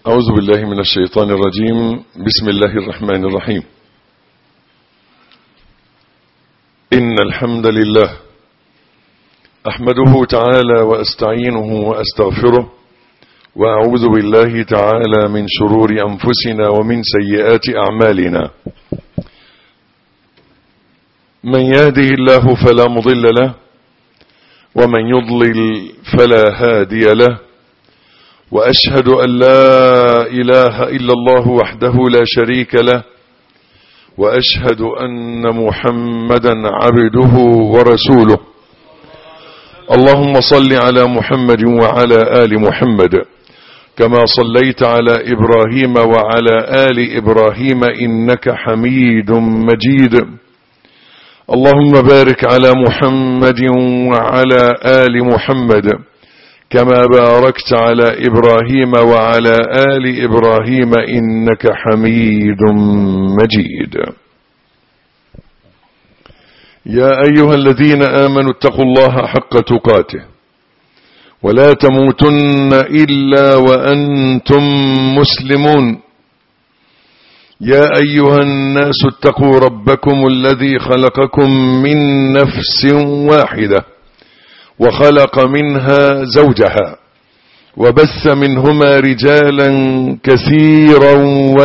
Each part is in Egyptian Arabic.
أعوذ بالله من الشيطان الرجيم بسم الله الرحمن الرحيم إن الحمد لله أحمده تعالى وأستعينه وأستغفره وأعوذ بالله تعالى من شرور أنفسنا ومن سيئات أعمالنا من يهده الله فلا مضل له ومن يضلل فلا هادي له وأشهد أن لا إله إلا الله وحده لا شريك له وأشهد أن محمدا عبده ورسوله اللهم صل على محمد وعلى آل محمد كما صليت على إبراهيم وعلى آل إبراهيم إنك حميد مجيد اللهم بارك على محمد وعلى آل محمد كما باركت على إبراهيم وعلى آل إبراهيم إنك حميد مجيد يا أيها الذين آمنوا اتقوا الله حق تقاته ولا تموتن إلا وأنتم مسلمون يا أيها الناس اتقوا ربكم الذي خلقكم من نفس واحدة وخلق منها زوجها وبث منهما رجالا كثيرا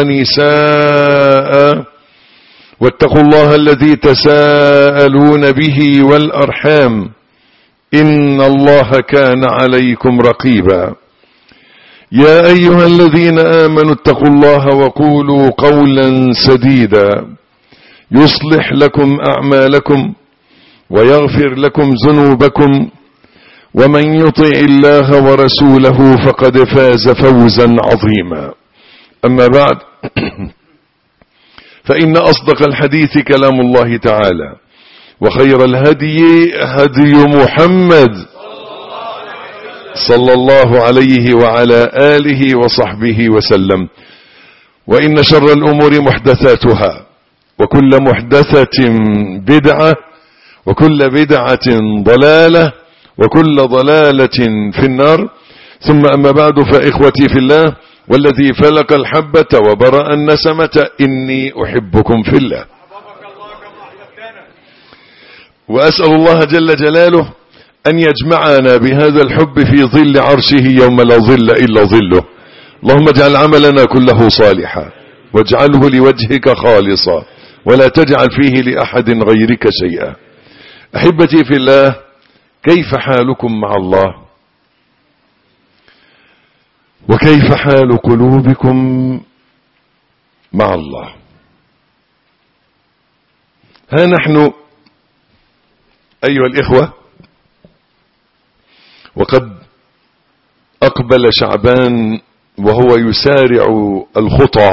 ونساء واتقوا الله الذي تساءلون به والأرحام إن الله كان عليكم رقيبا يا أيها الذين آمنوا اتقوا الله وقولوا قولا سديدا يصلح لكم أعمالكم ويغفر لكم ذنوبكم ومن يطع الله ورسوله فقد فاز فوزا عظيما أما بعد فإن أصدق الحديث كلام الله تعالى وخير الهدي هدي محمد صلى الله عليه وعلى آله وصحبه وسلم وإن شر الأمور محدثاتها وكل محدثة بدعة وكل بدعة ضلالة وكل ضلالة في النار ثم أما بعد فإخوتي في الله والذي فلق الحبة وبرأ النسمة إني أحبكم في الله وأسأل الله جل جلاله أن يجمعنا بهذا الحب في ظل عرشه يوم لا ظل إلا ظله اللهم اجعل عملنا كله صالحا واجعله لوجهك خالصا ولا تجعل فيه لأحد غيرك شيئا أحبتي في الله كيف حالكم مع الله وكيف حال قلوبكم مع الله ها نحن أيها الإخوة وقد أقبل شعبان وهو يسارع الخطى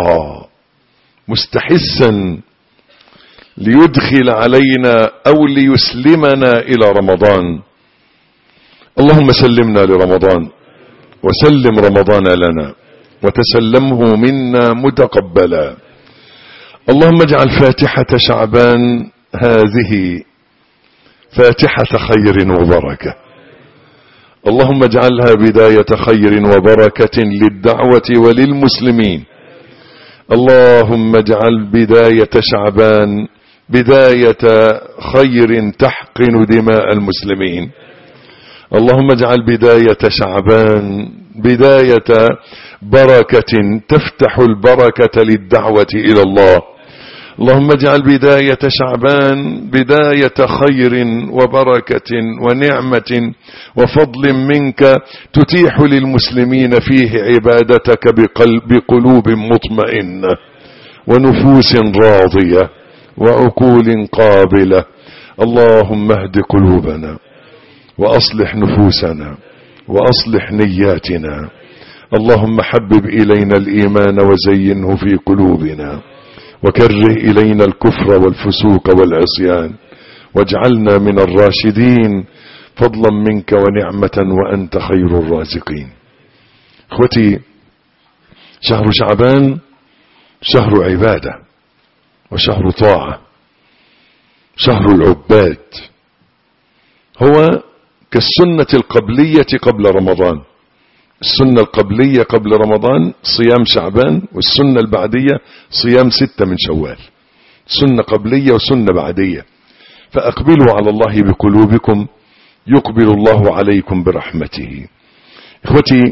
مستحسا ليدخل علينا أو ليسلمنا إلى رمضان اللهم سلمنا لرمضان وسلم رمضان لنا وتسلمه منا متقبلا اللهم اجعل فاتحة شعبان هذه فاتحة خير وبركة اللهم اجعلها بداية خير وبركة للدعوة وللمسلمين اللهم اجعل بداية شعبان بداية خير تحقن دماء المسلمين اللهم اجعل بداية شعبان بداية بركة تفتح البركة للدعوة إلى الله اللهم اجعل بداية شعبان بداية خير وبركة ونعمة وفضل منك تتيح للمسلمين فيه عبادتك بقلب بقلوب مطمئنة ونفوس راضية وعقول قابلة اللهم اهد قلوبنا وأصلح نفوسنا وأصلح نياتنا اللهم حبب إلينا الإيمان وزينه في قلوبنا وكره إلينا الكفر والفسوق والعصيان واجعلنا من الراشدين فضلا منك ونعمة وأنت خير الرازقين اخوتي شهر شعبان شهر عبادة وشهر طاعة شهر العباد هو كالسنة القبلية قبل رمضان السنة القبلية قبل رمضان صيام شعبان والسنة البعدية صيام ستة من شوال سنة قبلية وسنة بعدية فأقبلوا على الله بقلوبكم يقبل الله عليكم برحمته إخوتي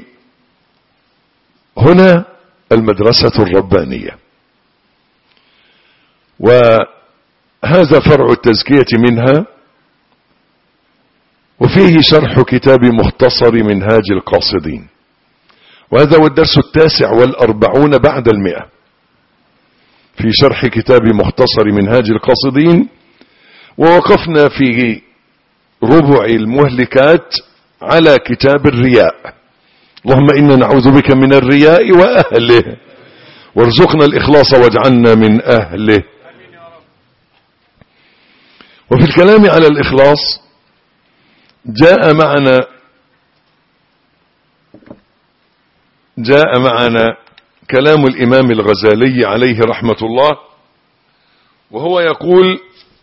هنا المدرسة الربانية وهذا فرع التزكية منها وفيه شرح كتاب مختصر منهاج القاصدين وهذا هو الدرس التاسع والأربعون بعد المئة في شرح كتاب مختصر منهاج القاصدين ووقفنا في ربع المهلكات على كتاب الرياء اللهم إنا نعوذ بك من الرياء وأهله وارزقنا الإخلاص واجعلنا من أهله وفي الكلام على الإخلاص جاء معنا جاء معنا كلام الإمام الغزالي عليه رحمة الله وهو يقول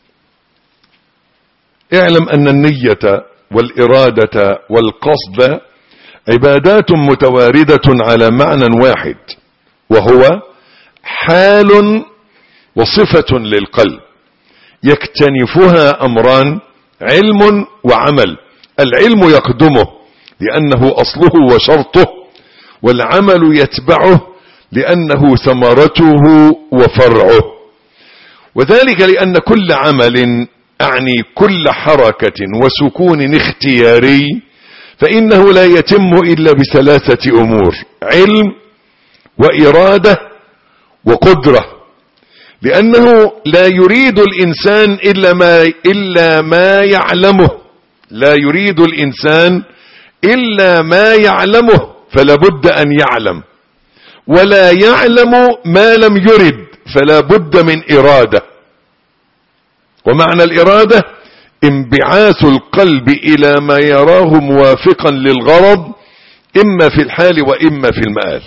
اعلم أن النية والإرادة والقصد عبادات متواردة على معنى واحد وهو حال وصفة للقلب يكتنفها أمران علم وعمل العلم يقدمه لأنه أصله وشرطه والعمل يتبعه لأنه ثمرته وفرعه وذلك لأن كل عمل أعني كل حركة وسكون اختياري فإنه لا يتم إلا بثلاثة أمور علم وإرادة وقدرة لأنه لا يريد الإنسان إلا ما, إلا ما يعلمه لا يريد الإنسان إلا ما يعلمه فلا بد أن يعلم ولا يعلم ما لم يرد فلا بد من إرادة ومعنى الإرادة انبعاث القلب إلى ما يراه موافقا للغرض إما في الحال وإما في المآل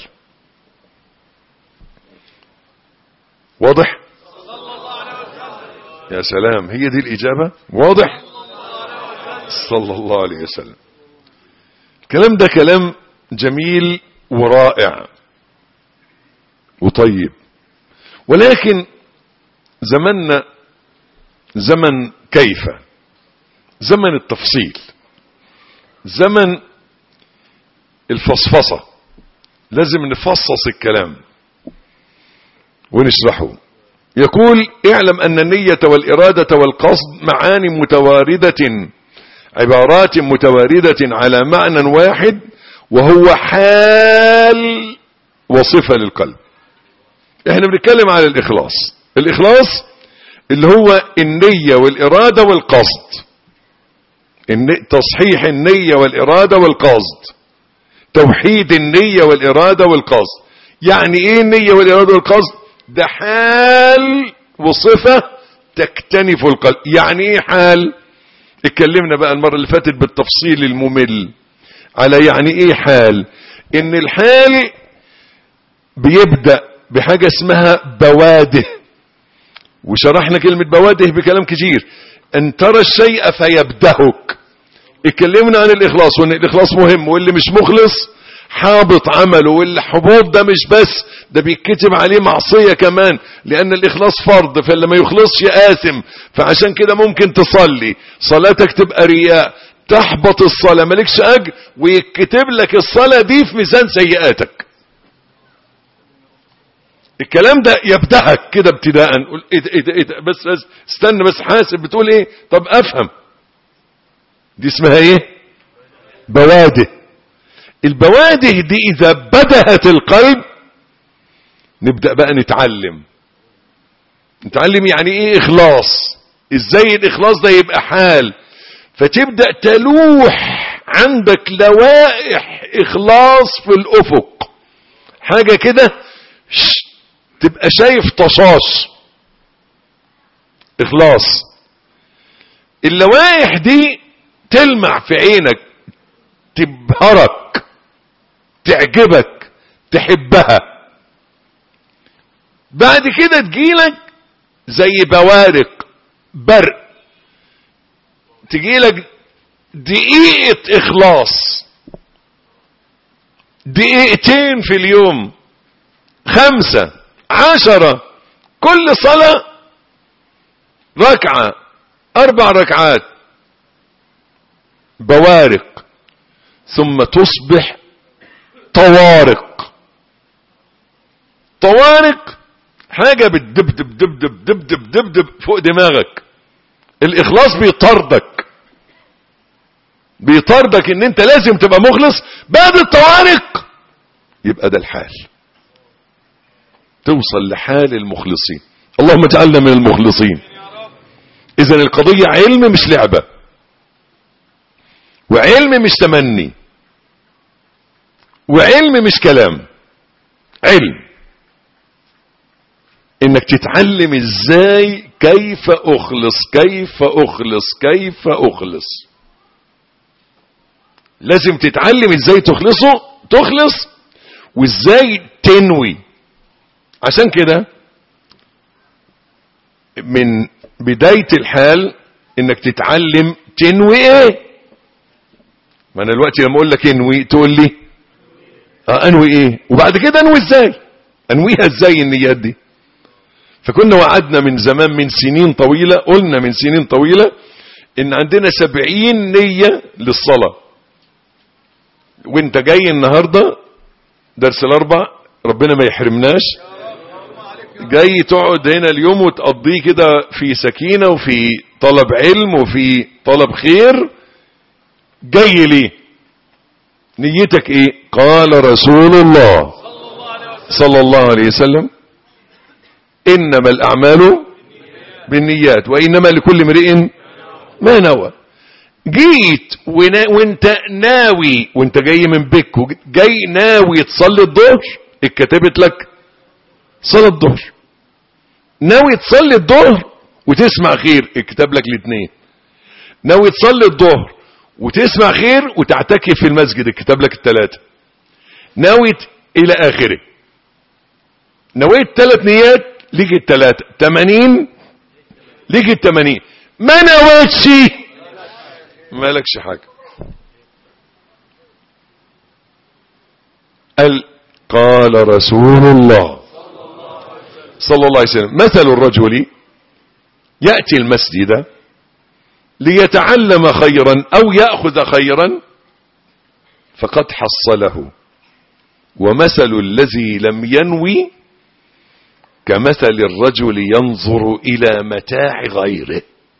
واضح يا سلام هي دي الإجابة واضح صلى الله عليه وسلم الكلام ده كلام جميل ورائع وطيب ولكن زمننا زمن كيف زمن التفصيل زمن الفصفصة لازم نفصص الكلام ونشرحه يقول اعلم أن النية والإرادة والقصد معاني متواردة عبارات متواردة على معنى واحد وهو حال وصفة للقلب احنا بنتكلم على الإخلاص الإخلاص اللي هو النية والإرادة والقصد تصحيح النية والإرادة والقصد توحيد النية والإرادة والقصد يعني ايه النية والإرادة والقصد ده حال وصفة تكتنف القلب يعني ايه حال اتكلمنا بقى المرة اللي فاتت بالتفصيل الممل على يعني ايه حال ان الحال بيبدأ بحاجة اسمها بواده وشرحنا كلمة بواده بكلام كتير ان ترى الشيء فيبدهك اتكلمنا عن الاخلاص وان الاخلاص مهم واللي مش مخلص حابط عمله والحبوط ده مش بس ده بيتكتب عليه معصية كمان لان الاخلاص فرض فاللي ما يخلصش آثم فعشان كده ممكن تصلي صلاتك تبقى رياء تحبط الصلاة مالكش اجر ويكتب لك الصلاة دي في ميزان سيئاتك الكلام ده يبدهك كده ابتداء قول ايه ده ايه ده ايه ده بس بس استنى بس حاسب بتقول ايه طب افهم دي اسمها ايه بواده البواده دي اذا بدهت القلب نبدأ بقى نتعلم نتعلم يعني ايه اخلاص ازاي الاخلاص ده يبقى حال فتبدأ تلوح عندك لوائح اخلاص في الافق حاجة كده تبقى شايف طشاش اخلاص اللوائح دي تلمع في عينك تبهرك تعجبك تحبها بعد كده تجيلك زي بوارق برق تجيلك دقيقة اخلاص دقيقتين في اليوم خمسة عشرة كل صلاة ركعة أربع ركعات بوارق ثم تصبح طوارق طوارق حاجة بتدبدب دبدب دبدب دبدب فوق دماغك الإخلاص بيطردك بيطردك ان انت لازم تبقى مخلص بعد الطوارق يبقى ده الحال توصل لحال المخلصين اللهم اجعلنا من المخلصين اذا القضية علم مش لعبة وعلم مش تمني وعلم مش كلام علم انك تتعلم ازاي كيف اخلص كيف اخلص كيف اخلص لازم تتعلم ازاي تخلصه تخلص وازاي تنوي عشان كده من بداية الحال انك تتعلم تنوي ايه ما انا دلوقتي لما اقول لك انوي تقول لي اه انوي ايه وبعد كده انوي ازاي انويها ازاي النيات دي فكنا وعدنا من زمان من سنين طويلة قلنا من سنين طويلة ان عندنا سبعين نية للصلاة وانت جاي النهاردة درس الاربع ربنا ما يحرمناش جاي تقعد هنا اليوم وتقضيه كده في سكينة وفي طلب علم وفي طلب خير جاي ليه نيتك ايه قال رسول الله صلى الله عليه وسلم انما الاعمال بالنيات وانما لكل امرئ ما نوى جيت ونا وانت ناوي وانت جاي من بيك جاي ناوي تصلي الظهر اتكتبت لك صلاة الظهر ناوي تصلي الظهر وتسمع خير اتكتب لك الاثنين ناوي تصلي الظهر وتسمع خير وتعتكف في المسجد اتكتب لك الثلاثة ناوي الى اخره نويت ثلاث نيات ليك الثلاثة 80 ليك الثمانين ما نويتش مالكش حاجة قال قال رسول الله صلى الله عليه وسلم مثل الرجل يأتي المسجد ليتعلم خيرا أو يأخذ خيرا فقد حصله ومثل الذي لم ينوي كمثل الرجل ينظر إلى متاع غيره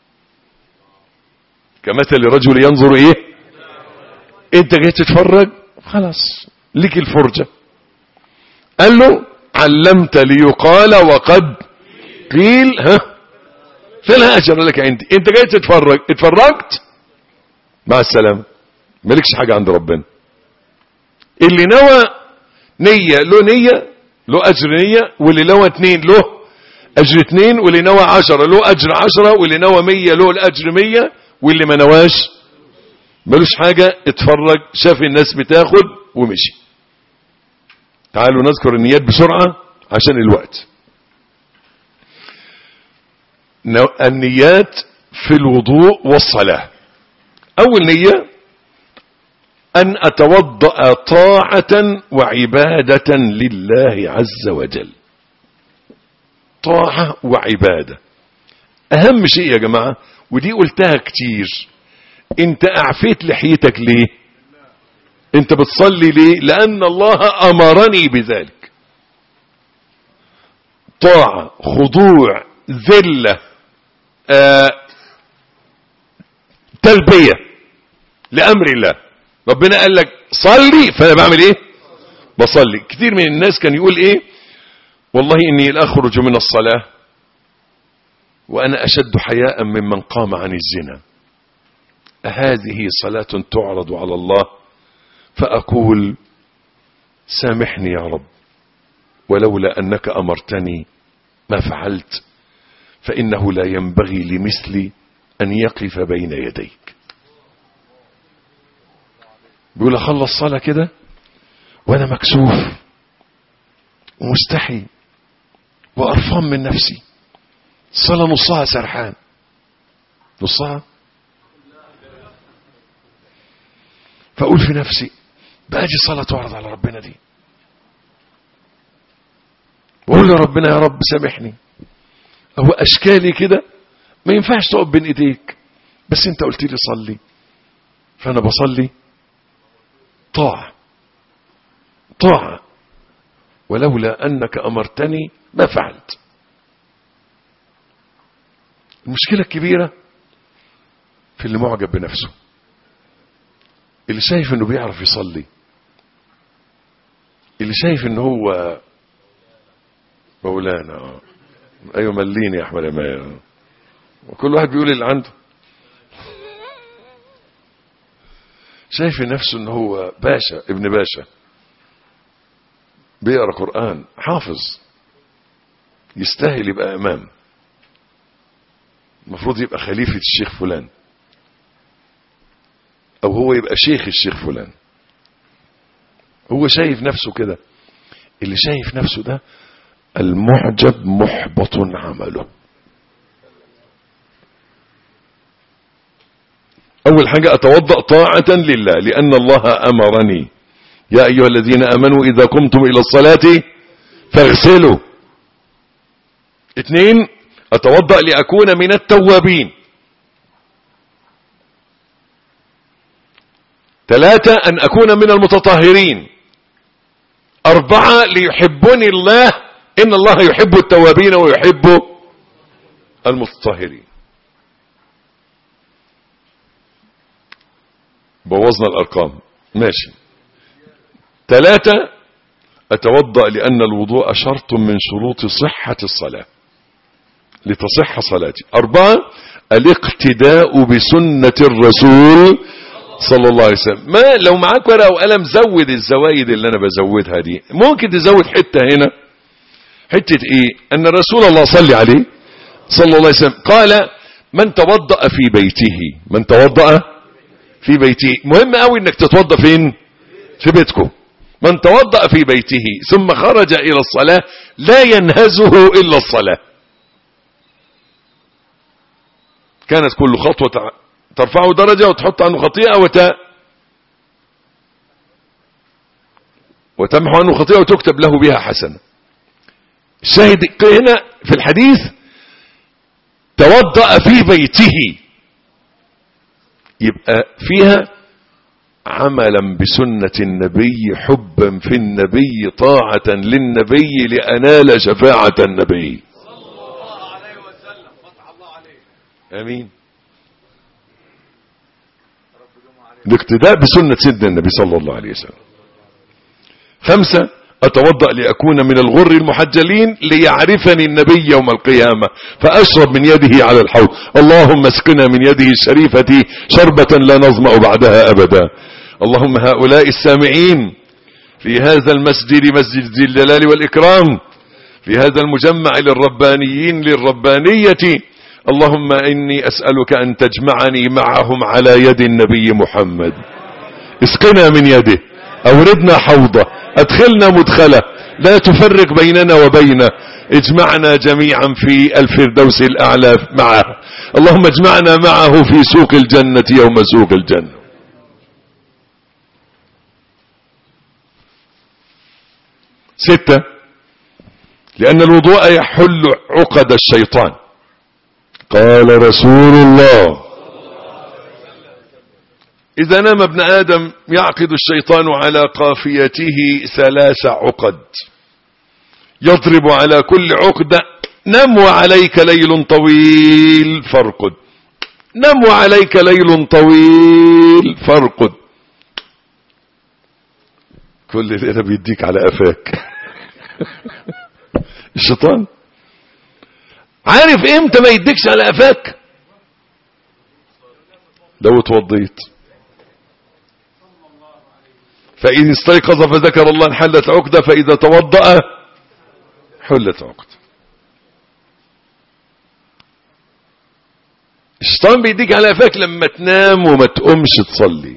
كمثل الرجل ينظر ايه انت جاي تتفرج خلاص ليك الفرجة قال له علمت ليقال وقد قيل ها فلا اجر لك عندي انت جاي تتفرج اتفرجت مع السلامة مالكش حاجة عند ربنا اللي نوى نية له نية له اجر نية واللي نوى اتنين له اجر اتنين واللي نوى عشرة له اجر عشرة واللي نوى مية له الاجر مية واللي ما نواش ملوش حاجة اتفرج شاف الناس بتاخد ومشي تعالوا نذكر النيات بسرعة عشان الوقت النيات في الوضوء والصلاة أول نية أن أتوضأ طاعة وعبادة لله عز وجل طاعة وعبادة أهم شيء يا جماعة ودي قلتها كتير انت اعفيت لحيتك ليه انت بتصلي ليه لان الله امرني بذلك طاعة خضوع ذلة آه تلبية لامر الله ربنا قال لك صلي فانا بعمل ايه بصلي كتير من الناس كان يقول ايه والله اني لاخرج من الصلاه وأنا أشد حياء ممن قام عن الزنا هذه صلاة تعرض على الله فأقول سامحني يا رب ولولا أنك أمرتني ما فعلت فإنه لا ينبغي لمثلي أن يقف بين يديك بيقول أخلص صلاة كده وأنا مكسوف ومستحي وقرفان من نفسي صلاة نصها سرحان نصها فأقول في نفسي باجي صلاة واعرض على ربنا دي بقول يا ربنا يا رب سامحني هو اشكالي كده ما ينفعش تقف بين ايديك بس انت قلت لي صلي فانا بصلي طاعة طاعة ولولا انك امرتني ما فعلت المشكلة الكبيرة في اللي معجب بنفسه اللي شايف انه بيعرف يصلي اللي شايف ان هو مولانا آه. ايوه مليني يا احمد امام وكل واحد بيقول اللي عنده شايف نفسه ان هو باشا ابن باشا بيقرا قران حافظ يستاهل يبقى امام المفروض يبقى خليفه الشيخ فلان او هو يبقى شيخ الشيخ فلان هو شايف نفسه كده اللي شايف نفسه ده المعجب محبط عمله أول حاجة أتوضأ طاعة لله لأن الله أمرني يا أيها الذين أمنوا إذا قمتم إلى الصلاة فاغسلوا اثنين أتوضأ لأكون من التوابين ثلاثة أن أكون من المتطهرين أربعة ليحبني الله إن الله يحب التوابين ويحب المتطهرين بوظنا الأرقام ماشي ثلاثة أتوضأ لأن الوضوء شرط من شروط صحة الصلاة لتصح صلاتي أربعة الاقتداء بسنة الرسول صلى الله عليه وسلم ما لو معاك ورقة وقلم زود الزوايد اللي أنا بزودها دي ممكن تزود حتة هنا حتة إيه أن رسول الله صلى عليه صلى الله عليه وسلم قال من توضأ في بيته من توضأ في بيته مهم قوي انك تتوضا فين في بيتكم من توضا في بيته ثم خرج الى الصلاه لا ينهزه الا الصلاه كانت كل خطوه ترفعه درجه وتحط عنه خطيئه وت وتمحو عنه خطيئه وتكتب له بها حسنه الشاهد هنا في الحديث توضأ في بيته يبقى فيها عملا بسنة النبي حبا في النبي طاعة للنبي لأنال شفاعة النبي صلى الله عليه وسلم فتح الله عليه امين الاقتداء بسنة سيدنا النبي صلى الله عليه وسلم خمسة أتوضأ لأكون من الغر المحجلين ليعرفني النبي يوم القيامة فأشرب من يده على الحوض اللهم اسقنا من يده الشريفة شربة لا نظمأ بعدها أبدا اللهم هؤلاء السامعين في هذا المسجد مسجد ذي الجلال والإكرام في هذا المجمع للربانيين للربانية اللهم إني أسألك أن تجمعني معهم على يد النبي محمد اسقنا من يده أوردنا حوضه أدخلنا مدخله لا تفرق بيننا وبينه اجمعنا جميعا في الفردوس الأعلى معه اللهم اجمعنا معه في سوق الجنة يوم سوق الجنة ستة لأن الوضوء يحل عقد الشيطان قال رسول الله إذا نام ابن آدم يعقد الشيطان على قافيته ثلاث عقد يضرب على كل عقدة نم وعليك ليل طويل فارقد نم وعليك ليل طويل فارقد كل ليلة بيديك على قفاك الشيطان عارف امتى ما يديكش على قفاك لو اتوضيت فإذا استيقظ فذكر الله انحلت عقدة فإذا توضأ حلت عقدة الشيطان بيديك على قفاك لما تنام وما تقومش تصلي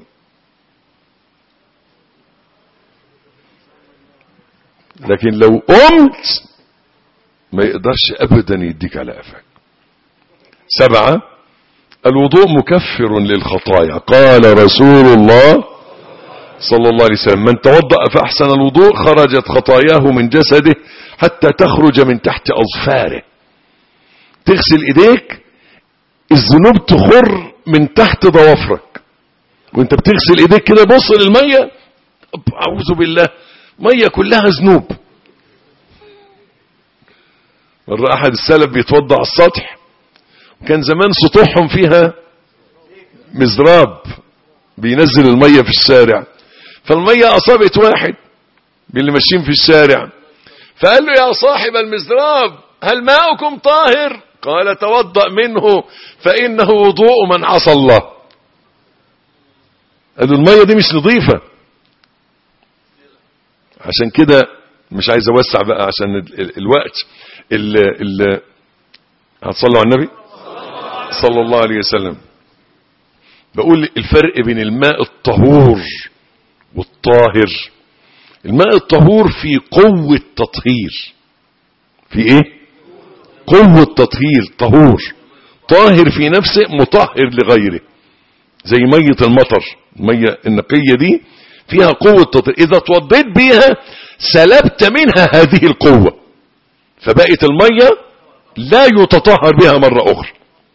لكن لو قمت ما يقدرش ابدا يديك على قفاك سبعة الوضوء مكفر للخطايا قال رسول الله صلى الله عليه وسلم من توضأ فأحسن الوضوء خرجت خطاياه من جسده حتى تخرج من تحت أظفاره تغسل إيديك الذنوب تخر من تحت ضوافرك وانت بتغسل إيديك كده بص للمية أعوذ بالله مية كلها ذنوب مرة أحد السلف بيتوضأ على السطح وكان زمان سطوحهم فيها مزراب بينزل المية في الشارع فالمية أصابت واحد من اللي ماشيين في الشارع فقال له يا صاحب المزراب هل ماؤكم طاهر قال توضأ منه فإنه وضوء من عصى الله قال له المية دي مش نظيفة عشان كده مش عايز اوسع بقى عشان ال- ال- الوقت ال ال هتصلوا على النبي صلى الله عليه وسلم بقول الفرق بين الماء الطهور والطاهر الماء الطهور في قوة تطهير في ايه قوة تطهير طهور طاهر في نفسه مطهر لغيره زي مية المطر المية النقية دي فيها قوة تطهير اذا توضيت بيها سلبت منها هذه القوة فبقت المية لا يتطهر بها مرة اخرى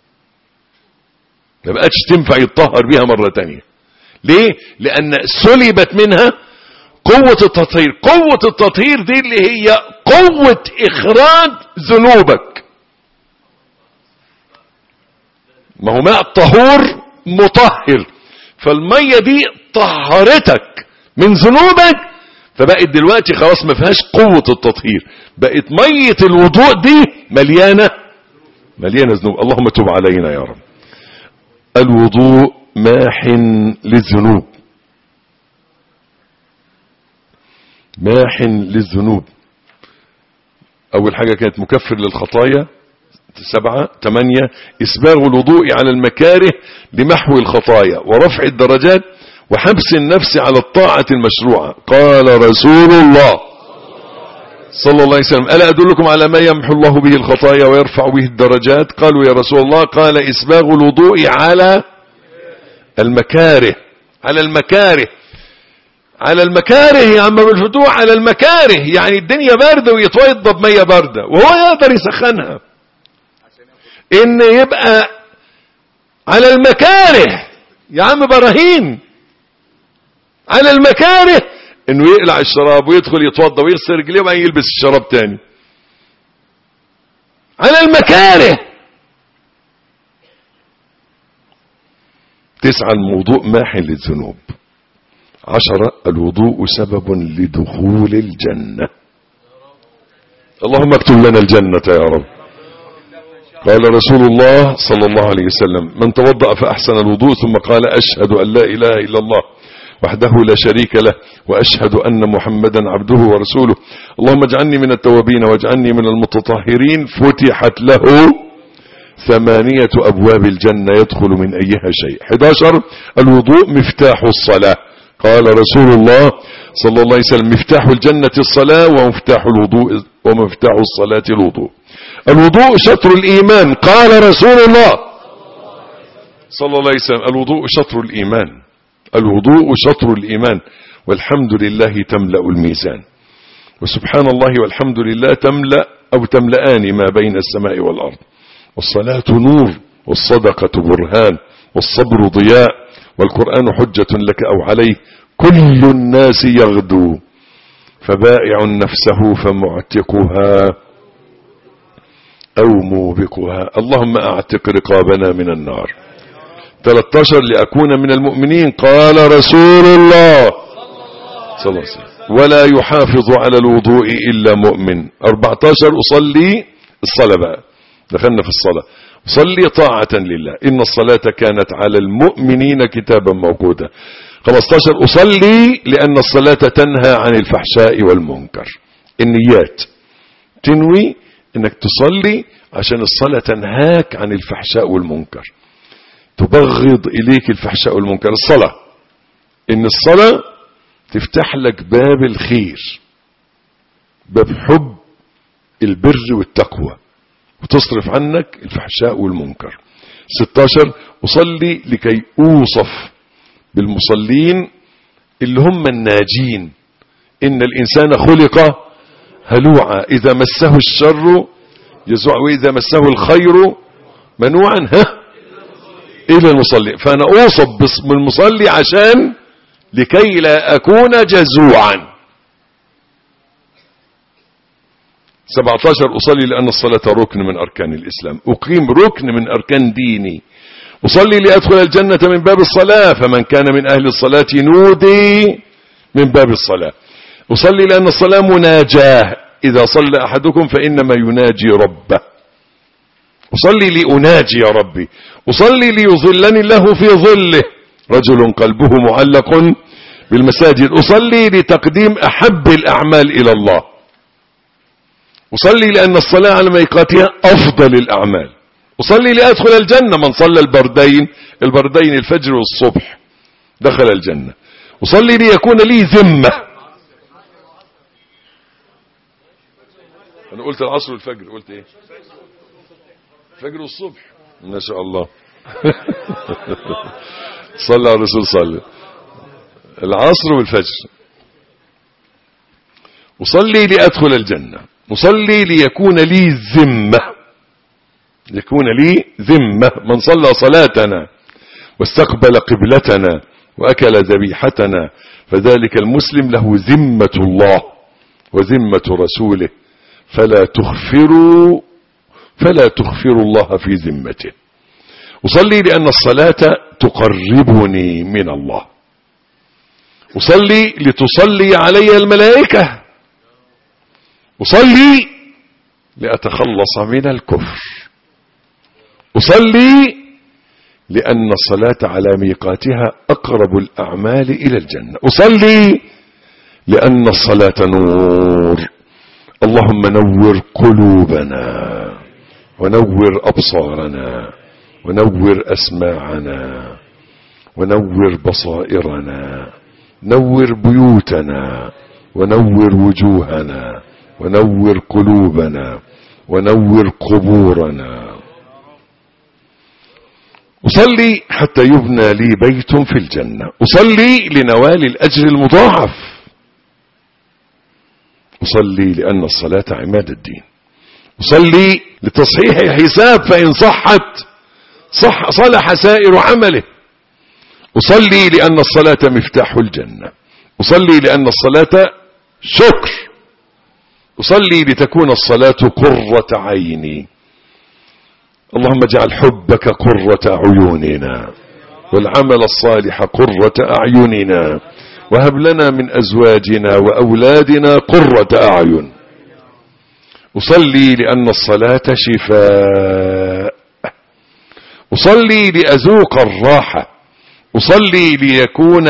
ما بقتش تنفع يتطهر بها مرة تانية ليه لان سلبت منها قوة التطهير قوة التطهير دي اللي هي قوة اخراج ذنوبك ما هو ماء طهور مطهر فالمية دي طهرتك من ذنوبك فبقت دلوقتي خلاص ما فيهاش قوة التطهير بقت مية الوضوء دي مليانة مليانة ذنوب اللهم تب علينا يا رب الوضوء ماح للذنوب ماح للذنوب أول حاجة كانت مكفر للخطايا سبعة ثمانية إسباغ الوضوء على المكاره لمحو الخطايا ورفع الدرجات وحبس النفس على الطاعة المشروعة قال رسول الله صلى الله عليه وسلم ألا أدلكم على ما يمحو الله به الخطايا ويرفع به الدرجات قالوا يا رسول الله قال إسباغ الوضوء على المكاره على المكاره على المكاره يا عم بالفتوح على المكاره يعني الدنيا باردة ويتوضى بمية باردة وهو يقدر يسخنها ان يبقى على المكاره يا عم براهين على المكاره انه يقلع الشراب ويدخل يتوضى ويغسل رجليه وبعدين يلبس الشراب تاني على المكاره تسعة الموضوع ماح للذنوب عشرة الوضوء سبب لدخول الجنة اللهم اكتب لنا الجنة يا رب قال رسول الله صلى الله عليه وسلم من توضأ فأحسن الوضوء ثم قال أشهد أن لا إله إلا الله وحده لا شريك له وأشهد أن محمدا عبده ورسوله اللهم اجعلني من التوابين واجعلني من المتطهرين فتحت له ثمانية أبواب الجنة يدخل من أيها شيء 11 الوضوء مفتاح الصلاة قال رسول الله صلى الله عليه وسلم مفتاح الجنة الصلاة ومفتاح الوضوء ومفتاح الصلاة الوضوء الوضوء شطر الإيمان قال رسول الله صلى الله عليه وسلم الوضوء شطر الإيمان الوضوء شطر الإيمان والحمد لله تملأ الميزان وسبحان الله والحمد لله تملأ أو تملأان ما بين السماء والأرض والصلاة نور والصدقة برهان والصبر ضياء والقرآن حجة لك أو عليك كل الناس يغدو فبائع نفسه فمعتقها أو موبقها اللهم أعتق رقابنا من النار 13 لأكون من المؤمنين قال رسول الله صلى الله عليه وسلم ولا يحافظ على الوضوء إلا مؤمن 14 أصلي الصلاة بقى دخلنا في الصلاة صلي طاعة لله إن الصلاة كانت على المؤمنين كتابا موقوتا 15 أصلي لأن الصلاة تنهى عن الفحشاء والمنكر النيات تنوي انك تصلي عشان الصلاة تنهاك عن الفحشاء والمنكر تبغض اليك الفحشاء والمنكر الصلاة ان الصلاة تفتح لك باب الخير باب حب البر والتقوى وتصرف عنك الفحشاء والمنكر 16 أصلي لكي أوصف بالمصلين اللي هم الناجين إن الإنسان خلق هلوعا إذا مسه الشر يزوع وإذا مسه الخير منوعا ها إلى المصلي فأنا أوصف باسم المصلي عشان لكي لا أكون جزوعا 17 أصلي لأن الصلاة ركن من أركان الإسلام أقيم ركن من أركان ديني أصلي لأدخل الجنة من باب الصلاة فمن كان من أهل الصلاة نودي من باب الصلاة أصلي لأن الصلاة مناجاة إذا صلى أحدكم فإنما يناجي ربه أصلي لأناجي ربي أصلي ليظلني الله في ظله رجل قلبه معلق بالمساجد أصلي لتقديم أحب الأعمال إلى الله أصلي لأن الصلاة على ميقاتها أفضل الأعمال أصلي لأدخل الجنة من صلى البردين البردين الفجر والصبح دخل الجنة أصلي ليكون لي ذمة أنا قلت العصر والفجر قلت إيه الفجر والصبح ما شاء الله صلى على الرسول صلى العصر والفجر أصلي لأدخل الجنة أصلي ليكون لي ذمة يكون لي ذمة من صلى صلاتنا واستقبل قبلتنا وأكل ذبيحتنا فذلك المسلم له ذمة الله وذمة رسوله فلا تخفروا فلا تخفروا الله في ذمته أصلي لأن الصلاة تقربني من الله أصلي لتصلي علي الملائكة أصلي لأتخلص من الكفر أصلي لأن الصلاة على ميقاتها أقرب الأعمال إلى الجنة أصلي لأن الصلاة نور اللهم نور قلوبنا ونور أبصارنا ونور أسماعنا ونور بصائرنا نور بيوتنا ونور وجوهنا ونور قلوبنا ونور قبورنا أصلي حتى يبنى لي بيت في الجنة أصلي لنوال الأجر المضاعف أصلي لأن الصلاة عماد الدين أصلي لتصحيح الحساب فإن صحت صح صلح سائر عمله أصلي لأن الصلاة مفتاح الجنة أصلي لأن الصلاة شكر أصلي لتكون الصلاة قرة عيني اللهم اجعل حبك قرة عيوننا والعمل الصالح قرة أعيننا وهب لنا من أزواجنا وأولادنا قرة أعين أصلي لأن الصلاة شفاء أصلي لأذوق الراحة أصلي ليكون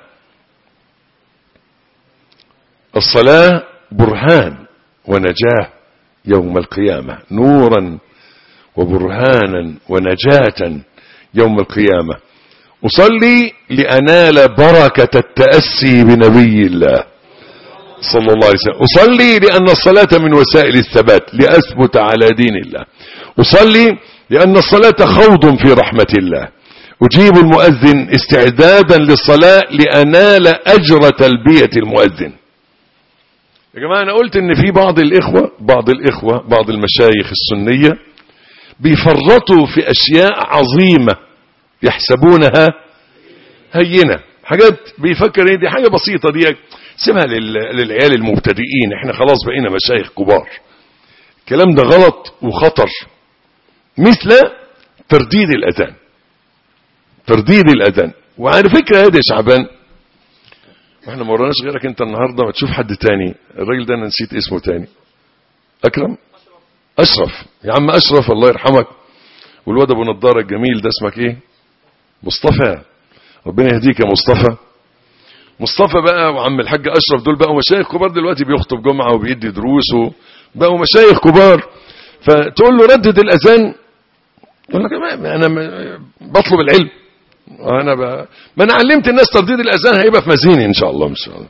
الصلاة برهان ونجاة يوم القيامة نورا وبرهانا ونجاة يوم القيامة أصلي لأنال بركة التأسي بنبي الله صلى الله عليه وسلم أصلي لأن الصلاة من وسائل الثبات لأثبت على دين الله أصلي لأن الصلاة خوض في رحمة الله أجيب المؤذن استعدادا للصلاة لأنال أجر تلبية المؤذن يا جماعة أنا قلت إن في بعض الإخوة بعض الإخوة بعض المشايخ السنية بيفرطوا في أشياء عظيمة يحسبونها هينة حاجات بيفكر إن دي حاجة بسيطة دي سيبها لل- للعيال المبتدئين احنا خلاص بقينا مشايخ كبار الكلام ده غلط وخطر مثل ترديد الأذان ترديد الأذان وعلى فكرة هذا يا شعبان واحنا ما وراناش غيرك انت النهارده ما تشوف حد تاني الراجل ده انا نسيت اسمه تاني اكرم اشرف يا عم اشرف الله يرحمك والواد ابو نضاره الجميل ده اسمك ايه مصطفى ربنا يهديك يا مصطفى مصطفى بقى وعم الحاج اشرف دول بقوا مشايخ كبار دلوقتي بيخطب جمعه وبيدي دروس و- بقوا مشايخ كبار فتقول له ردد الاذان يقول لك ما- ما انا ما- بطلب العلم انا ب... ما انا علمت الناس ترديد الاذان هيبقى في مزيني ان شاء الله ان شاء الله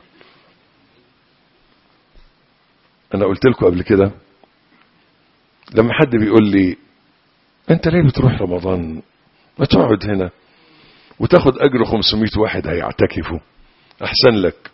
انا قلت لكم قبل كده لما حد بيقول لي انت ليه بتروح رمضان ما تقعد هنا وتاخد اجر 500 واحد هيعتكفوا احسن لك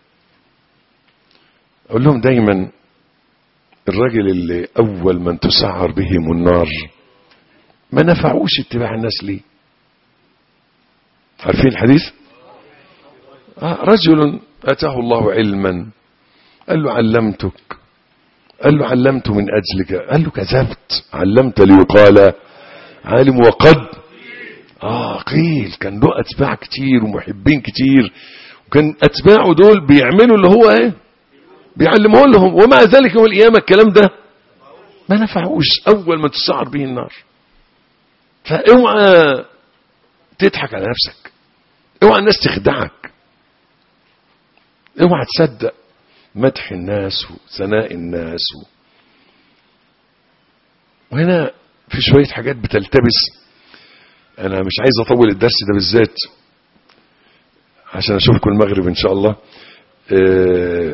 اقول لهم دايما الراجل اللي اول من تسعر بهم النار ما نفعوش اتباع الناس ليه عارفين الحديث آه رجل اتاه الله علما قال له علمتك قال له علمت من اجلك قال له كذبت علمت ليقال عالم وقد اه قيل كان له اتباع كتير ومحبين كتير وكان اتباعه دول بيعملوا اللي هو ايه بيعلموه لهم ومع ذلك يوم القيامه الكلام ده ما نفعوش اول ما تسعر به النار فاوعى تضحك على نفسك اوعى الناس تخدعك اوعى تصدق مدح الناس وثناء الناس و... وهنا في شوية حاجات بتلتبس انا مش عايز اطول الدرس ده بالذات عشان اشوفكم المغرب ان شاء الله اه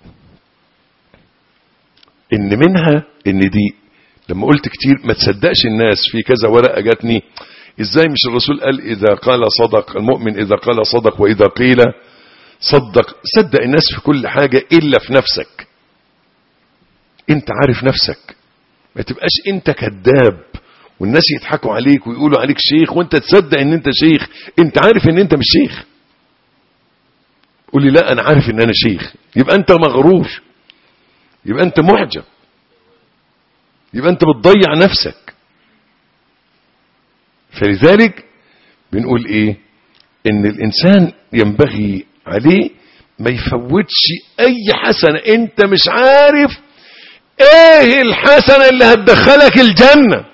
ان منها ان دي لما قلت كتير ما تصدقش الناس في كذا ورقة جاتني ازاي مش الرسول قال اذا قال صدق المؤمن اذا قال صدق واذا قيل صدق صدق الناس في كل حاجة الا في نفسك انت عارف نفسك ما تبقاش انت كذاب والناس يضحكوا عليك ويقولوا عليك شيخ وانت تصدق ان انت شيخ انت عارف ان انت مش شيخ قول لي لا انا عارف ان انا شيخ يبقى انت مغرور يبقى انت معجب يبقى انت بتضيع نفسك فلذلك بنقول ايه ان الانسان ينبغي عليه ما يفوتش اي حسنة انت مش عارف ايه الحسنة اللي هتدخلك الجنة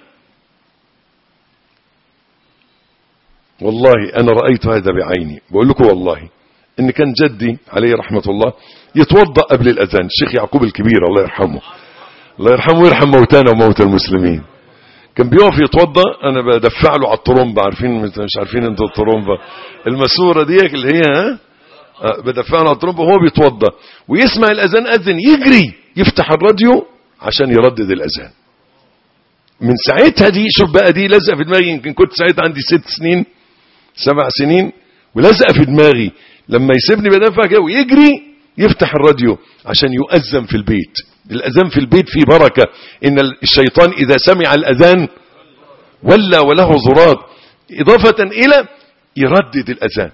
والله انا رأيت هذا بعيني بقول لكم والله ان كان جدي عليه رحمة الله يتوضأ قبل الاذان الشيخ يعقوب الكبير الله يرحمه الله يرحمه ويرحم موتانا وموتى المسلمين كان بيقف يتوضا انا بدفع له على الطرمبه عارفين مش عارفين انتوا الطرمبه الماسوره دي اللي هي ها بدفع له على الطرمبه وهو بيتوضا ويسمع الاذان اذن يجري يفتح الراديو عشان يردد الاذان من ساعتها دي شوف بقى دي لزقه في دماغي يمكن كنت ساعتها عندي ست سنين سبع سنين ولزقه في دماغي لما يسيبني بدفع كده ويجري يفتح الراديو عشان يؤذن في البيت الأذان في البيت فيه بركة إن الشيطان إذا سمع الأذان ولا وله زرار إضافة إلى يردد الأذان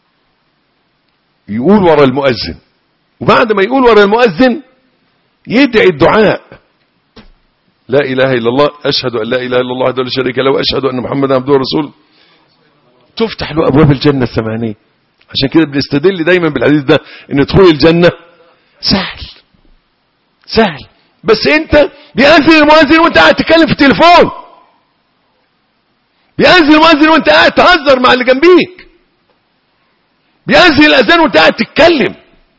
يقول ورا المؤذن وبعد ما يقول ورا المؤذن يدعي الدعاء لا إله إلا الله أشهد أن لا إله إلا الله وحده لا شريك له وأشهد أن محمدا عبده ورسوله تفتح له أبواب الجنة الثمانية عشان كده بنستدل دايما بالحديث ده ان دخول الجنة سهل سهل بس انت بيأذن المؤذن وانت قاعد تتكلم في التليفون بيأذن المؤذن وانت قاعد تهزر مع اللي جنبيك بيأذن الأذان وانت قاعد تتكلم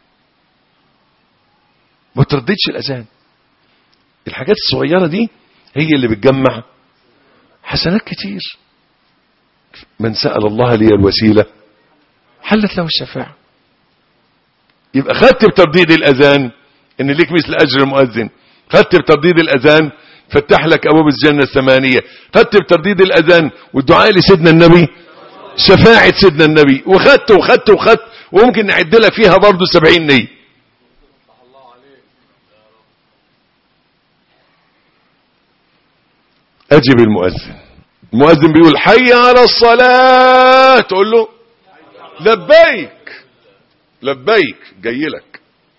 ما ترددش الأذان الحاجات الصغيرة دي هي اللي بتجمع حسنات كتير من سأل الله لي الوسيلة حلت له الشفاعة يبقى خدت بترديد الأذان ان ليك مثل اجر المؤذن خدت بترديد الاذان فتح لك ابواب الجنة الثمانية خدت بترديد الاذان والدعاء لسيدنا النبي شفاعة سيدنا النبي وخدت وخدت وخدت وممكن نعد لك فيها برضه سبعين نية اجب المؤذن المؤذن بيقول حي على الصلاة تقول له لبيك لبيك جاي لك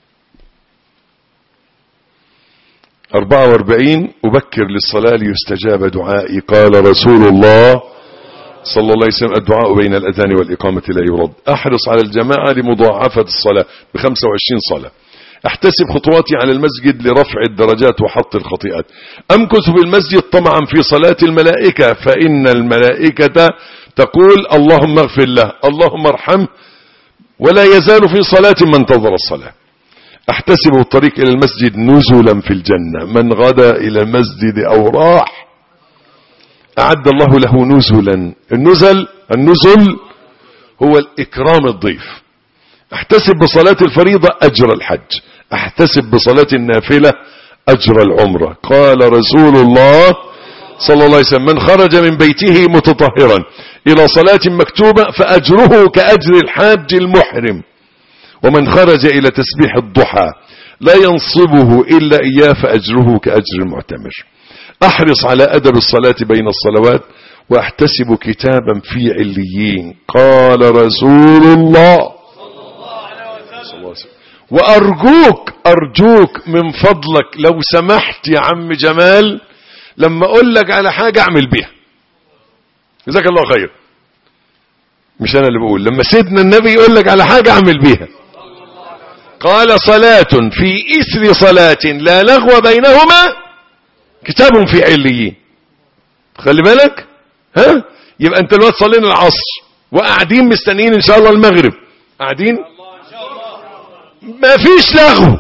44 أبكر للصلاة ليستجاب دعائي قال رسول الله صلى الله عليه وسلم الدعاء بين الأذان والإقامة لا يرد أحرص على الجماعة لمضاعفة الصلاة ب 25 صلاة احتسب خطواتي على المسجد لرفع الدرجات وحط الخطيئات أمكث بالمسجد طمعا في صلاة الملائكة فإن الملائكة تقول اللهم اغفر له اللهم ارحمه ولا يزال في صلاة من انتظر الصلاة احتسب الطريق الى المسجد نزلا في الجنة من غدا الى المسجد او راح اعد الله له نزلا النزل النزل هو الاكرام الضيف احتسب بصلاة الفريضة اجر الحج احتسب بصلاة النافلة اجر العمرة قال رسول الله صلى الله عليه وسلم من خرج من بيته متطهرا الى صلاة مكتوبة فاجره كاجر الحاج المحرم ومن خرج إلى تسبيح الضحى لا ينصبه إلا إياه فأجره كأجر المعتمر أحرص على أدب الصلاة بين الصلوات وأحتسب كتابا في عليين قال رسول الله صلى الله عليه وسلم وأرجوك أرجوك من فضلك لو سمحت يا عم جمال لما أقول لك على حاجة أعمل بيها جزاك الله خير مش أنا اللي بقول لما سيدنا النبي يقول لك على حاجة أعمل بيها قال صلاة في إثر صلاة لا لغو بينهما كتاب في عليين خلي بالك ها يبقى انت الوقت صلينا العصر وقاعدين مستنيين ان شاء الله المغرب قاعدين ما فيش لغو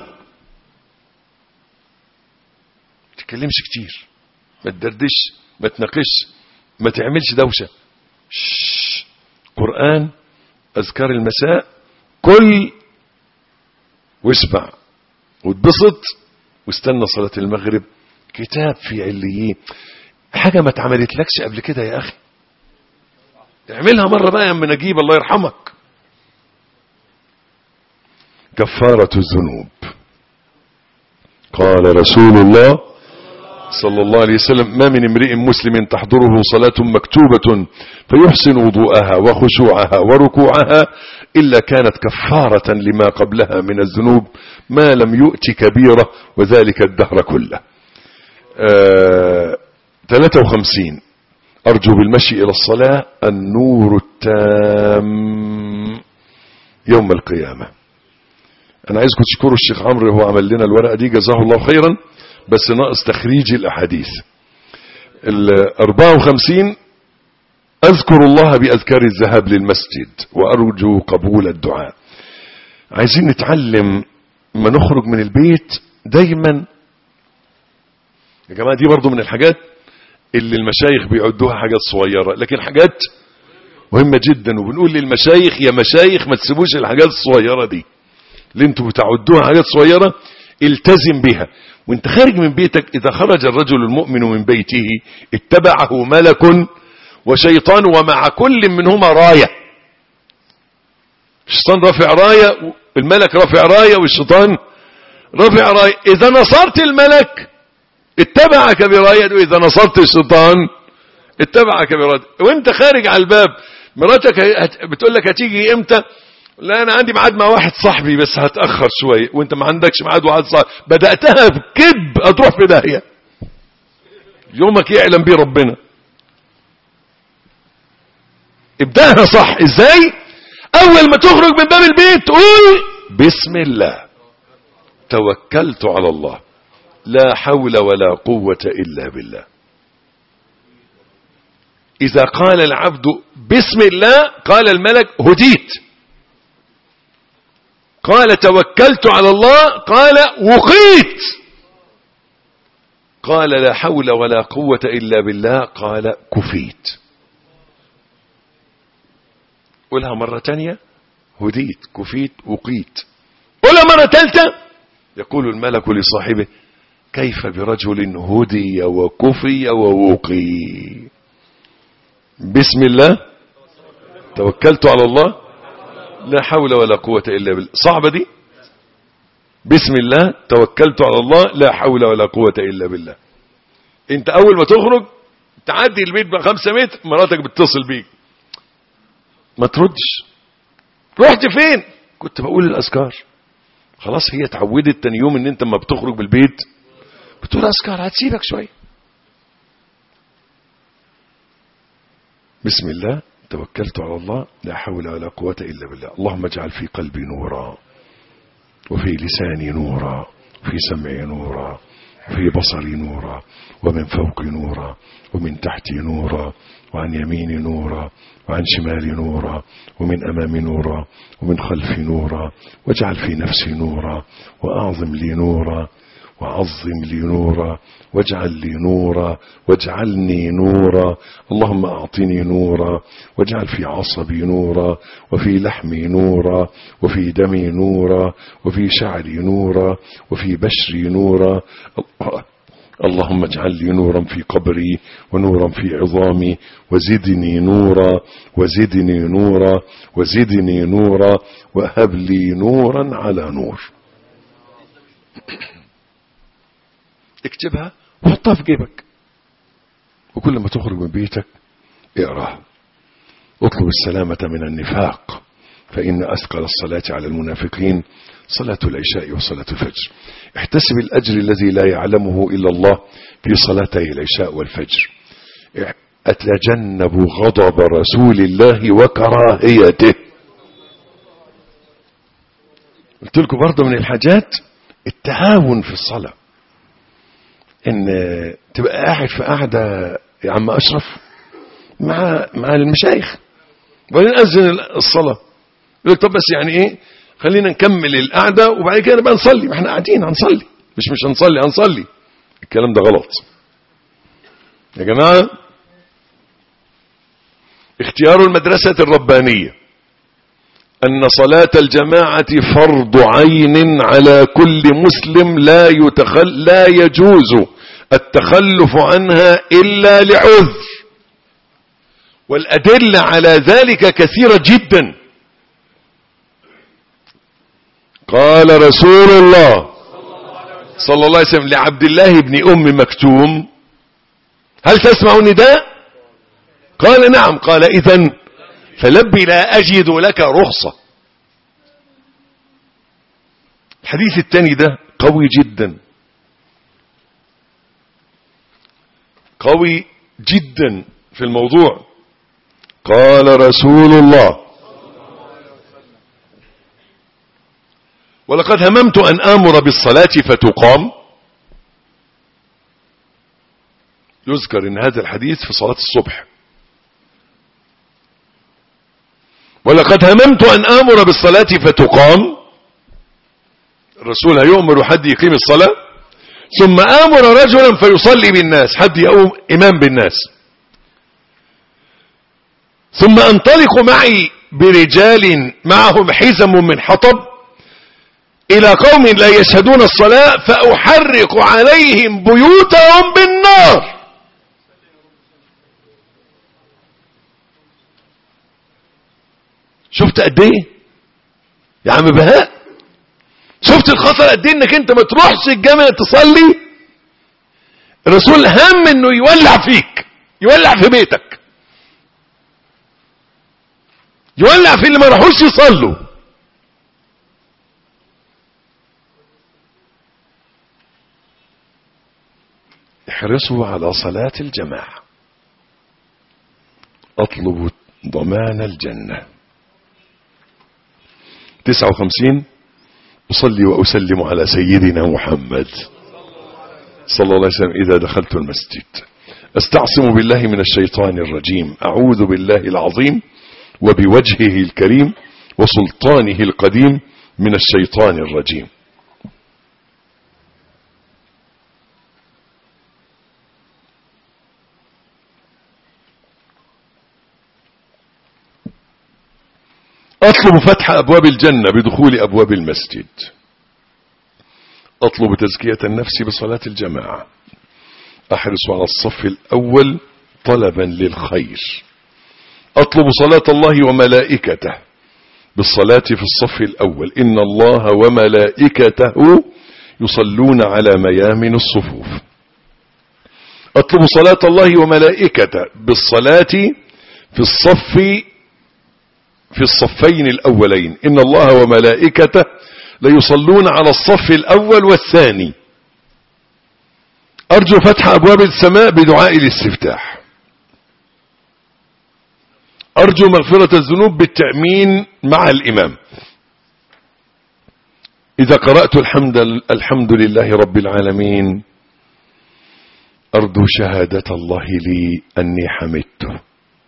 ما تتكلمش كتير ما تدردش ما تناقش ما تعملش دوشة شش. قرآن أذكار المساء كل واسمع واتبسط واستنى صلاة المغرب كتاب في عليين حاجة ما اتعملتلكش قبل كده يا أخي اعملها مرة بقى يا أم نجيب الله يرحمك كفارة الذنوب قال رسول الله صلى الله عليه وسلم ما من امرئ مسلم تحضره صلاة مكتوبة فيحسن وضوءها وخشوعها وركوعها إلا كانت كفارة لما قبلها من الذنوب ما لم يؤت كبيرة وذلك الدهر كله آه 53 أرجو بالمشي إلى الصلاة النور التام يوم القيامة أنا عايزكم تشكروا الشيخ عمرو هو عمل لنا الورقة دي جزاه الله خيرا بس ناقص تخريج الأحاديث ال 54 أذكر الله بأذكار الذهاب للمسجد وأرجو قبول الدعاء عايزين نتعلم ما نخرج من البيت دايما يا جماعة دي برضو من الحاجات اللي المشايخ بيعدوها حاجات صغيرة لكن حاجات مهمة جدا وبنقول للمشايخ يا مشايخ ما تسيبوش الحاجات الصغيرة دي اللي انتوا بتعدوها حاجات صغيرة التزم بها وانت خارج من بيتك اذا خرج الرجل المؤمن من بيته اتبعه ملك وشيطان ومع كل منهما راية الشيطان رافع راية الملك رافع راية والشيطان رافع راية اذا نصرت الملك اتبعك براية واذا نصرت الشيطان اتبعك براية وانت خارج على الباب مراتك بتقول لك هتيجي امتى لا انا عندي ميعاد مع واحد صاحبي بس هتاخر شويه وانت ما عندكش ميعاد واحد صاحبي بداتها بكذب هتروح في داهيه يومك يعلم بيه ربنا ابداها صح ازاي اول ما تخرج من باب البيت قول بسم الله توكلت على الله لا حول ولا قوه الا بالله اذا قال العبد بسم الله قال الملك هديت قال توكلت على الله قال وقيت قال لا حول ولا قوة إلا بالله قال كفيت قولها مرة تانية هديت كفيت وقيت قولها مرة ثالثة يقول الملك لصاحبه كيف برجل هدي وكفي ووقي بسم الله توكلت على الله لا حول ولا قوة إلا بالله صعبة دي بسم الله توكلت على الله لا حول ولا قوة إلا بالله انت اول ما تخرج تعدي البيت بخمسة متر مراتك بتتصل بيك ما تردش رحت فين كنت بقول الاذكار خلاص هي اتعودت تاني يوم ان انت ما بتخرج بالبيت بتقول اذكار هتسيبك شويه بسم الله توكلت على الله لا حول ولا قوة إلا بالله اللهم اجعل في قلبي نورا وفي لساني نورا وفي سمعي نورا وفي بصري نورا ومن فوقي نورا ومن تحتي نورا وعن يميني نورا وعن شمالي نورا ومن أمامي نورا ومن خلفي نورا واجعل في نفسي نورا وأعظم لي نورا وعظم لي نورا واجعل لي نورا واجعلني نورا اللهم أعطني نورا واجعل في عصبي نورا وفي لحمي نورا وفي دمي نورا وفي شعري نورا وفي بشري نورا اللهم اجعل لي نورا في قبري ونورا في عظامي وزدني نورا وزدني نورا وزدني نورا وهب لي نورا على نور اكتبها وحطها في جيبك وكل ما تخرج من بيتك اقراها اطلب السلامة من النفاق فإن أثقل الصلاة على المنافقين صلاة العشاء وصلاة الفجر احتسب الأجر الذي لا يعلمه إلا الله في صلاتي العشاء والفجر أتجنب غضب رسول الله وكراهيته قلت لكم برضه من الحاجات التعاون في الصلاة ان تبقى قاعد في قاعدة يا عم أشرف مع مع المشايخ وبعدين أذن الصلاة يقول لك طب بس يعني ايه خلينا نكمل القعدة وبعد كده نبقى نصلي ما احنا قاعدين هنصلي مش مش هنصلي هنصلي الكلام ده غلط يا جماعة اختيار المدرسة الربانية أن صلاة الجماعة فرض عين على كل مسلم لا يتخل لا يجوز التخلف عنها إلا لعذر والأدلة على ذلك كثيرة جدا قال رسول الله صلى الله عليه وسلم لعبد الله بن أم مكتوم هل تسمع نداء قال نعم قال إذن فلبي لا أجد لك رخصة الحديث الثاني ده قوي جدا قوي جدا في الموضوع قال رسول الله ولقد هممت أن آمر بالصلاة فتقام يذكر ان هذا الحديث في صلاة الصبح ولقد هممت أن آمر بالصلاة فتقام الرسول هيؤمر حد يقيم الصلاة ثم آمر رجلا فيصلي بالناس حد يقوم إمام بالناس ثم أنطلق معي برجال معهم حزم من حطب إلى قوم لا يشهدون الصلاة فأحرق عليهم بيوتهم بالنار شفت قد ايه يا عم بهاء شفت الخطر قد ايه انك انت ما تروحش الجامع تصلي الرسول هم انه يولع فيك يولع في بيتك يولع في اللي ما راحوش يصلوا احرصوا على صلاة الجماعة اطلبوا ضمان الجنة تسعة وخمسين أصلي وأسلم على سيدنا محمد صلى الله عليه وسلم إذا دخلت المسجد استعصم بالله من الشيطان الرجيم أعوذ بالله العظيم وبوجهه الكريم وسلطانه القديم من الشيطان الرجيم أطلب فتح أبواب الجنة بدخول أبواب المسجد أطلب تزكية النفس بصلاة الجماعة أحرص على الصف الأول طلبا للخير أطلب صلاة الله وملائكته بالصلاة في الصف الأول إن الله وملائكته يصلون على ميامن الصفوف أطلب صلاة الله وملائكته بالصلاة في الصف في الصفين الأولين إن الله وملائكته ليصلون على الصف الأول والثاني أرجو فتح أبواب السماء بدعاء الاستفتاح أرجو مغفرة الذنوب بالتأمين مع الإمام إذا قرأت الحمد, الحمد لله رب العالمين أرجو شهادة الله لي أني حمدته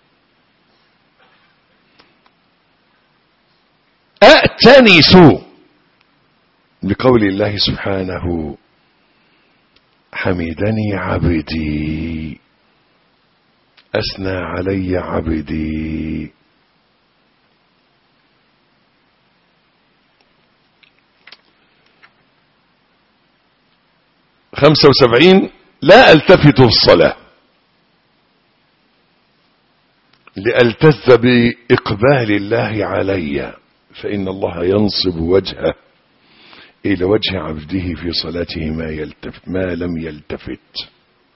أأتنس بقول الله سبحانه حمدني عبدي أثنى علي عبدي خمسة وسبعين لا التفت في الصلاة لألتذ بإقبال الله علي فإن الله ينصب وجهه إلى وجه عبده في صلاته ما, يلتفت ما لم يلتفت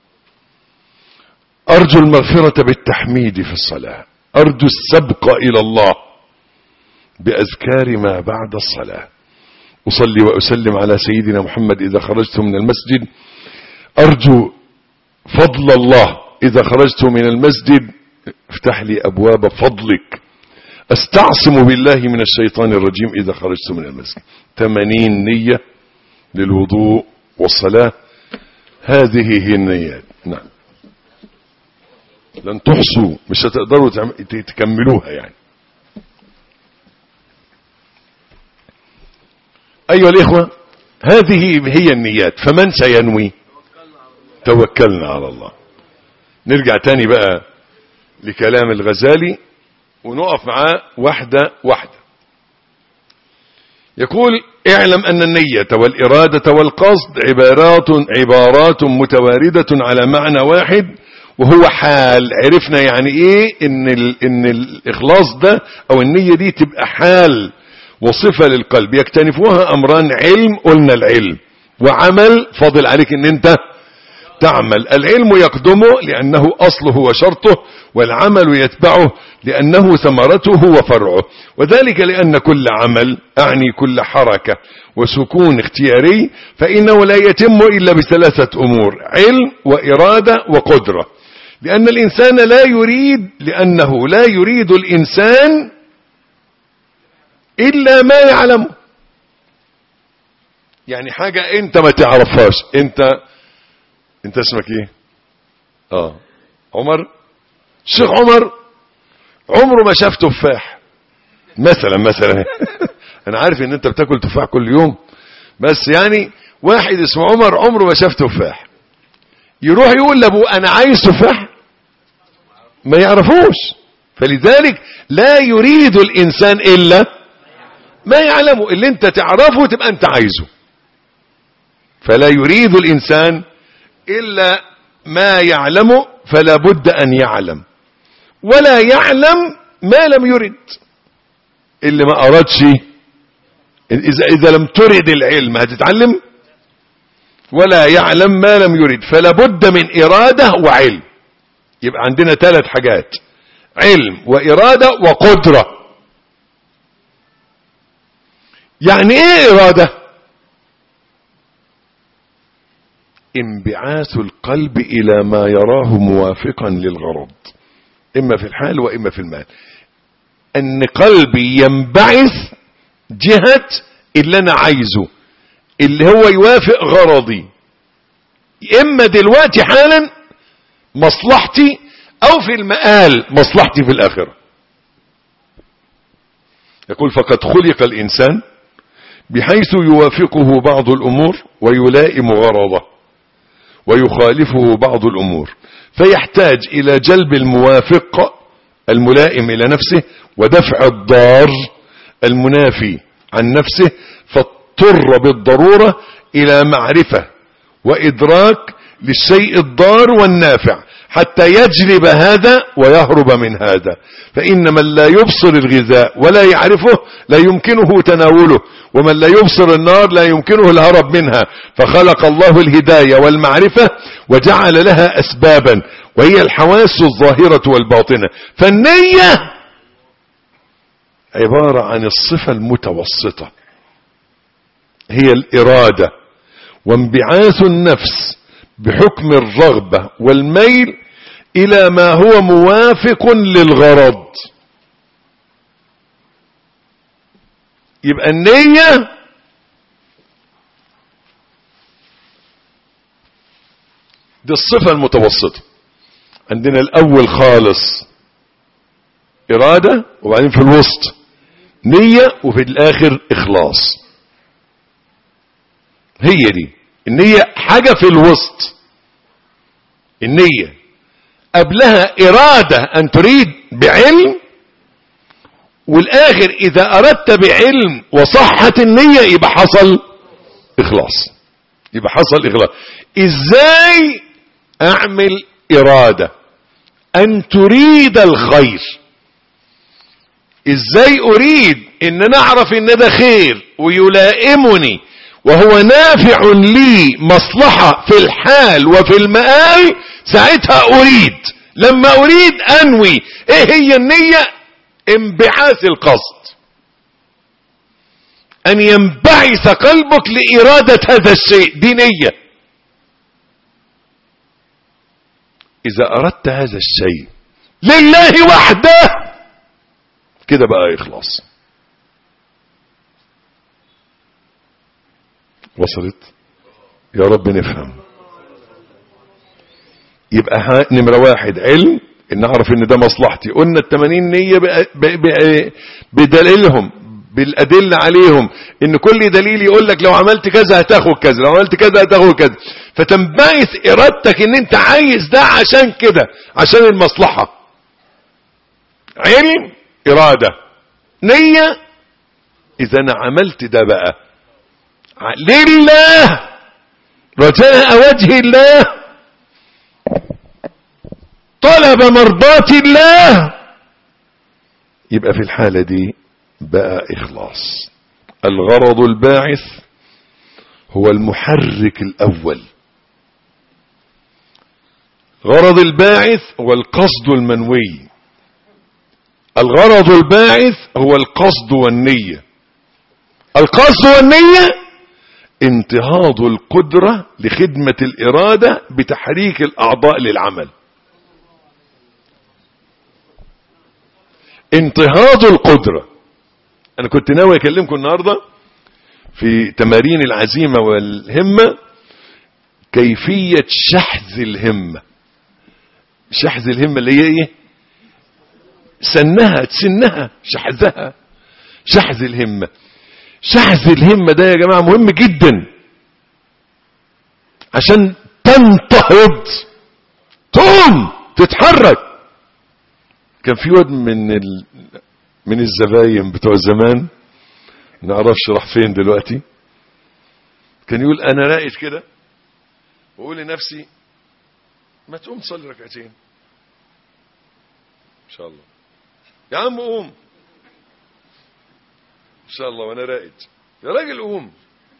أرجو المغفرة بالتحميد في الصلاة أرجو السبق إلى الله بأذكار ما بعد الصلاة أصلي وأسلم على سيدنا محمد إذا خرجت من المسجد أرجو فضل الله إذا خرجت من المسجد افتح لي أبواب فضلك استعصم بالله من الشيطان الرجيم إذا خرجت من المسجد تمانين نية للوضوء والصلاة هذه هي النيات نعم لن تحصوا مش هتقدروا تعم- تكملوها يعني أيها الإخوة هذه هي النيات فمن سينوي توكلنا على الله نرجع تاني بقى لكلام الغزالي ونقف معاه واحدة واحدة يقول اعلم أن النية والإرادة والقصد عبارات عبارات متواردة على معنى واحد وهو حال عرفنا يعني ايه ان, ال ان الإخلاص ده او النية دي تبقى حال وصفة للقلب يكتنفوها أمران علم قلنا العلم وعمل فاضل عليك ان انت تعمل العلم يقدمه لأنه أصله وشرطه والعمل يتبعه لأنه ثمرته وفرعه وذلك لأن كل عمل أعني كل حركة وسكون اختياري فإنه لا يتم إلا بثلاثة أمور علم وإرادة وقدرة لأن الإنسان لا يريد لأنه لا يريد الإنسان إلا ما يعلمه يعني حاجة أنت ما تعرفهاش أنت انت اسمك ايه اه عمر الشيخ عمر عمره ما شاف تفاح مثلا مثلا انا عارف ان انت بتاكل تفاح كل يوم بس يعني واحد اسمه عمر عمره ما شاف تفاح يروح يقول لابوه انا عايز تفاح ما يعرفوش فلذلك لا يريد الانسان الا ما يعلمه اللي انت تعرفه تبقى انت عايزه فلا يريد الانسان إلا ما يعلم فلا بد أن يعلم ولا يعلم ما لم يرد اللي ما أردش إذا, إذا لم ترد العلم هتتعلم ولا يعلم ما لم يرد فلا بد من إرادة وعلم يبقى عندنا ثلاث حاجات علم وإرادة وقدرة يعني ايه إرادة انبعاث القلب إلى ما يراه موافقا للغرض إما في الحال وإما في المال أن قلبي ينبعث جهة اللي أنا عايزه اللي هو يوافق غرضي إما دلوقتي حالا مصلحتي أو في المآل مصلحتي في الآخرة يقول فقد خلق الإنسان بحيث يوافقه بعض الأمور ويلائم غرضه ويخالفه بعض الأمور فيحتاج إلى جلب الموافق الملائم إلى نفسه ودفع الضار المنافي عن نفسه فاضطر بالضرورة إلى معرفة وإدراك للشيء الضار والنافع حتى يجلب هذا ويهرب من هذا فإن من لا يبصر الغذاء ولا يعرفه لا يمكنه تناوله ومن لا يبصر النار لا يمكنه الهرب منها فخلق الله الهداية والمعرفة وجعل لها أسبابا وهي الحواس الظاهرة والباطنة فالنية عبارة عن الصفة المتوسطة هي الإرادة وانبعاث النفس بحكم الرغبة والميل إلى ما هو موافق للغرض يبقى النية دي الصفة المتوسطة عندنا الأول خالص إرادة وبعدين في الوسط نية وفي الآخر إخلاص هي دي النية حاجة في الوسط النية قبلها إرادة أن تريد بعلم والآخر إذا أردت بعلم وصحت النية يبقى حصل إخلاص يبقى حصل إخلاص إزاي اعمل ارادة ان تريد الخير ازاي اريد ان انا اعرف ان ده خير ويلائمني وهو نافع لي مصلحة في الحال وفي المآل ساعتها اريد لما اريد انوي ايه هي النية انبعاث القصد ان ينبعث قلبك لارادة هذا الشيء دي نية اذا اردت هذا الشيء لله وحده كده بقى اخلاص وصلت يا رب نفهم يبقى ها- نمرة واحد علم ان اعرف ان ده مصلحتي قلنا التمانين نية بقى- بقى- بقى- بدليلهم بالادلة عليهم ان كل دليل يقول لك لو عملت كذا هتاخد كذا لو عملت كذا هتاخد كذا فتنبعث ارادتك ان انت عايز ده عشان كده عشان المصلحة علم ارادة نية اذا انا عملت ده بقى لله رجاء وجه الله طلب مرضاة الله يبقى في الحالة دي بقى إخلاص الغرض الباعث هو المحرك الأول غرض الباعث هو القصد المنوي الغرض الباعث هو القصد والنية القصد والنية انتهاض القدرة لخدمة الإرادة بتحريك الأعضاء للعمل انتهاض القدرة أنا كنت ناوي أكلمكم النهاردة في تمارين العزيمة والهمة كيفية شحذ الهمة شحذ الهمة اللي هي ايه سنها تسنها شحذها شحذ الهمة شحذ الهمة ده يا جماعة مهم جدا عشان تنتهض تقوم تتحرك كان في واد من ال... من الزباين بتوع زمان نعرفش راح فين دلوقتي كان يقول انا راقد كده واقول لنفسي ما تقوم تصلي ركعتين ان شاء الله يا عم قوم ان شاء الله وانا راقد يا راجل قوم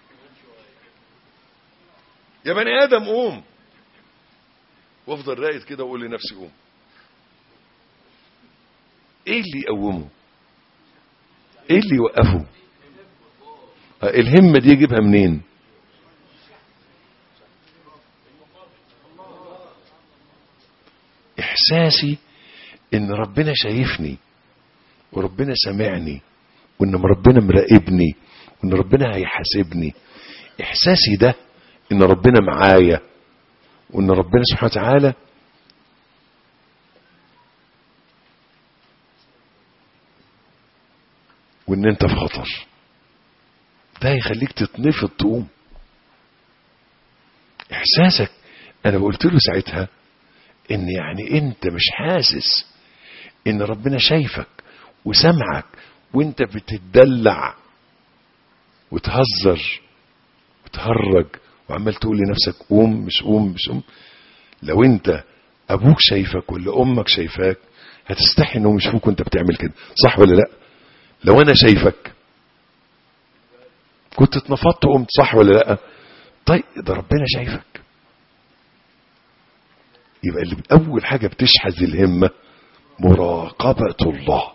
يا بني ادم قوم وافضل راقد كده واقول لنفسي قوم ايه اللي يقومه ايه اللي يوقفه آه، الهمة دي يجيبها منين احساسي ان ربنا شايفني وربنا سامعني وان ربنا مراقبني وان ربنا هيحاسبني احساسي ده ان ربنا معايا وان ربنا سبحانه وتعالى وان انت في خطر ده يخليك تتنفض تقوم احساسك انا قلت له ساعتها ان يعني انت مش حاسس ان ربنا شايفك وسمعك وانت بتتدلع وتهزر وتهرج وعمال تقول لنفسك قوم مش قوم مش قوم لو انت ابوك شايفك ولا امك شايفاك هتستحي انهم يشوفوك وانت بتعمل كده صح ولا لا لو انا شايفك كنت اتنفضت وقمت صح ولا لا طيب ده ربنا شايفك يبقى اللي اول حاجه بتشحذ الهمه مراقبه الله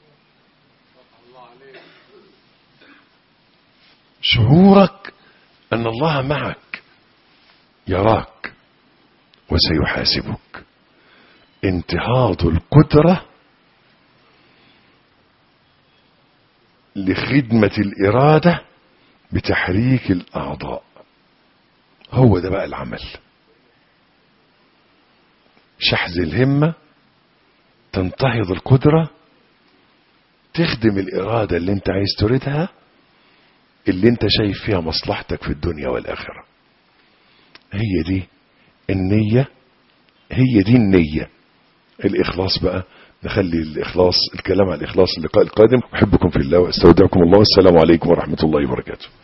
شعورك ان الله معك يراك وسيحاسبك انتهاض القدره لخدمه الاراده بتحريك الاعضاء هو ده بقى العمل شحذ الهمة تنتهض القدرة تخدم الإرادة اللي انت عايز تريدها اللي انت شايف فيها مصلحتك في الدنيا والآخرة هي دي النية هي دي النية الإخلاص بقى نخلي الإخلاص الكلام عن الإخلاص اللقاء القادم أحبكم في الله وأستودعكم الله والسلام عليكم ورحمة الله وبركاته